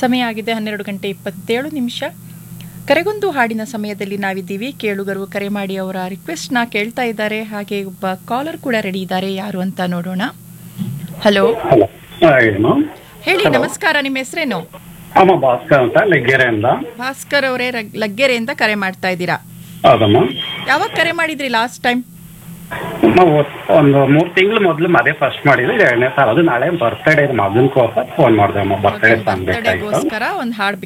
ಸಮಯ ಆಗಿದೆ ಹನ್ನೆರಡು ಗಂಟೆ ಇಪ್ಪತ್ತೇಳು ನಿಮಿಷ ಕರೆಗೊಂದು ಹಾಡಿನ ಸಮಯದಲ್ಲಿ ನಾವಿದ್ದೀವಿ ಕೇಳುಗರು ಕರೆ ಮಾಡಿ ಅವರ ರಿಕ್ವೆಸ್ಟ್ನ ಕೇಳ್ತಾ ಇದ್ದಾರೆ ಹಾಗೆ ಒಬ್ಬ ಕಾಲರ್ ಕೂಡ ರೆಡಿ ಇದ್ದಾರೆ ಯಾರು ಅಂತ ನೋಡೋಣ ಹಲೋ ಹಲೋ ಏನು ಹೇಳಿ Hello. ನಮಸ್ಕಾರ ನಿಮ್ಮ ಹೆಸರೇನು ಅಮ್ಮ ಭಾಸ್ಕರ್ ಅಂತ ಲೆಗ್ಗೆರೆಯಿಂದ ಭಾಸ್ಕರ್ ಅವರೇ ರಗ್- ಲಗ್ಗೆರೆಯಿಂದ ಕರೆ ಮಾಡ್ತಾ ಇದ್ದೀರಾ ಹೌದಮ್ಮ ಯಾವಾಗ ಕರೆ ಮಾಡಿದ್ರಿ ಲಾಸ್ಟ್ ಟೈಮ್ ನಾವು ಒಂದು ಮೂರು ತಿಂಗಳು ಮೊದಲು ಅದೇ ಫಸ್ಟ್ ಮಾಡಿದ್ವಿ ಎರಡನೇ ಸಾಲ ಅದು ನಾಳೆ ಬರ್ತ್ಡೇ ಮಗನ್ಕೋಸ್ಕರ ಫೋನ್ ಮಾಡಿದೆ ಅಮ್ಮ ಬರ್ತ್ಡೇ ಸಾಂಗ್ ಬೇಕಾಗಿತ್ತು ಬರ್ತ್ಡೇಗೋಸ್ಕರ ಒಂದು ಹಾಡು